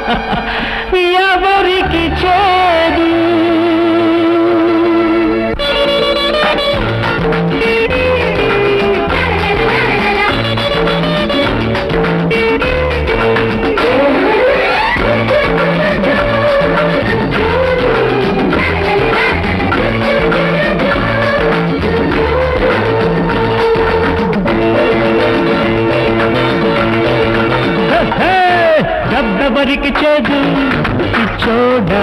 ఎవరికి చేదు హే, దద్దవరికి చేదు పిచ్చోడా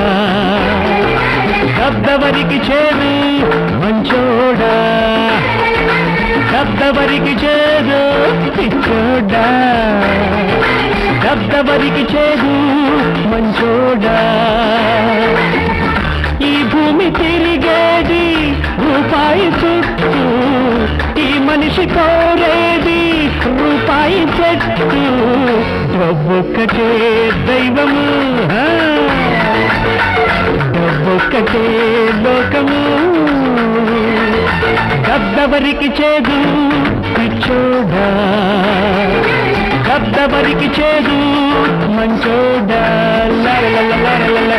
దద్దవరికి చేదు మంచోడా దద్దవరికి చేదు పిచ్చోడా దద్దవరికి చేదు మంచోడా ఈ భూమి తిరిగేది రూపాయి చుట్టూ ఈ మనిషి కోరేది రూపాయి చెట్టు డబ్బొక్కటే దైవము ఆ, డబ్బొక్కటే లోకము దద్దవరికి చేదు పిచ్చోడా దద్దవరికి చేదు మంచోడా లరలలలలల.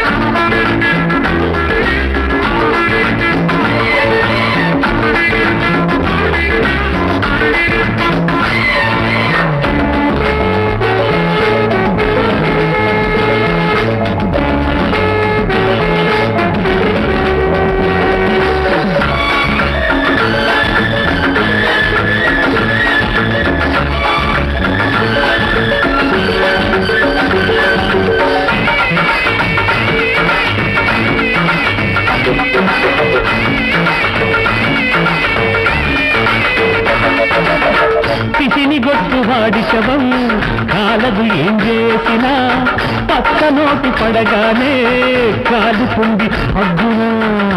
పిసిని గొట్టు వాడి శవం కాలదు ఏం చేసినా పక్క నోటి పడగానే కాలుతుంది అగ్గునా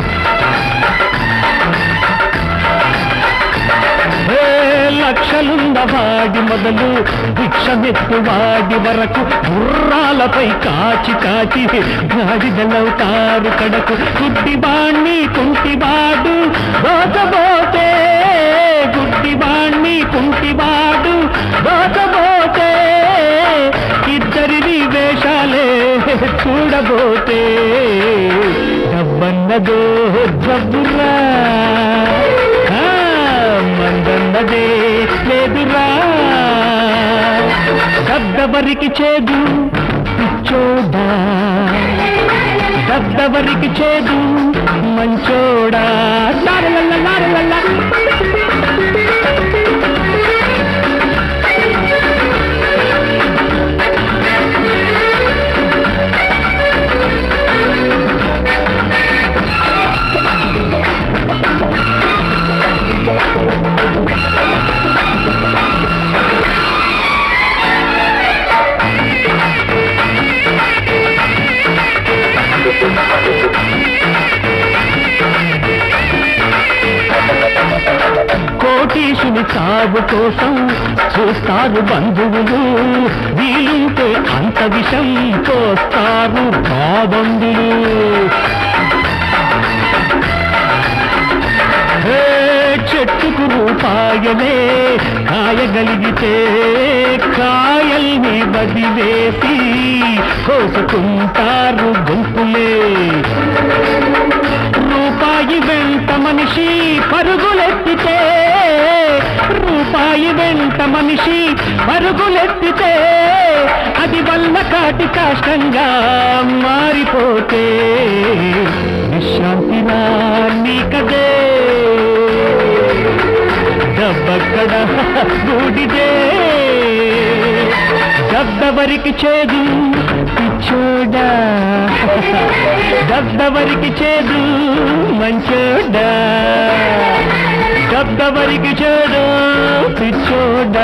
ఏ లక్షలున్న వాడి మొదలు భిక్షమెత్తు వాడి వరకు గుర్రాలపై కాచి కాచి గాడిదలవుతారు కడకు గుడ్డివాణ్ణి కుంటివాడు దోచబోతే గుడ్డివాణ్ణి కుంటివాడు దోచబోతే ఇద్దరిది వేషాలే చూడబోతే డబ్బన్నదో జబ్బురా ఆ, మందన్నదే లేదురా శబ్దవరికి చేదు పిచ్చోడా శబ్దవరికి చేదు మంచోడా లారలల్ల లారలల్ల కోటీశుని చావు కోసం చూస్తారు బంధువులు వీలుంటే అంత విషం పోస్తారు బాబందులు ఏ చెట్టుకు రూపాయలే కాయగలిగితే కాయల్ని బదివేసి కోసుకుంటారు గుంపులే రూపాయి వెంట మనిషి పరుగులెత్తితే రూపాయి వెంట మనిషి పరుగులెత్తితే అది వల్ల కాటి కాష్టంగా మారిపోతే విశ్రాంతిరా నీకదే దబ్బక్కడ బూడిదే దద్దవరికి చేదు పిచ్చోడా దద్దవరికి చేదు మంచోడా దద్దవరికి చేదు పిచ్చోడా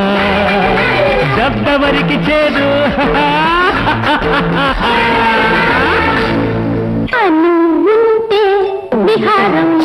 దద్దవరికి చేదు అనుంటే విహారం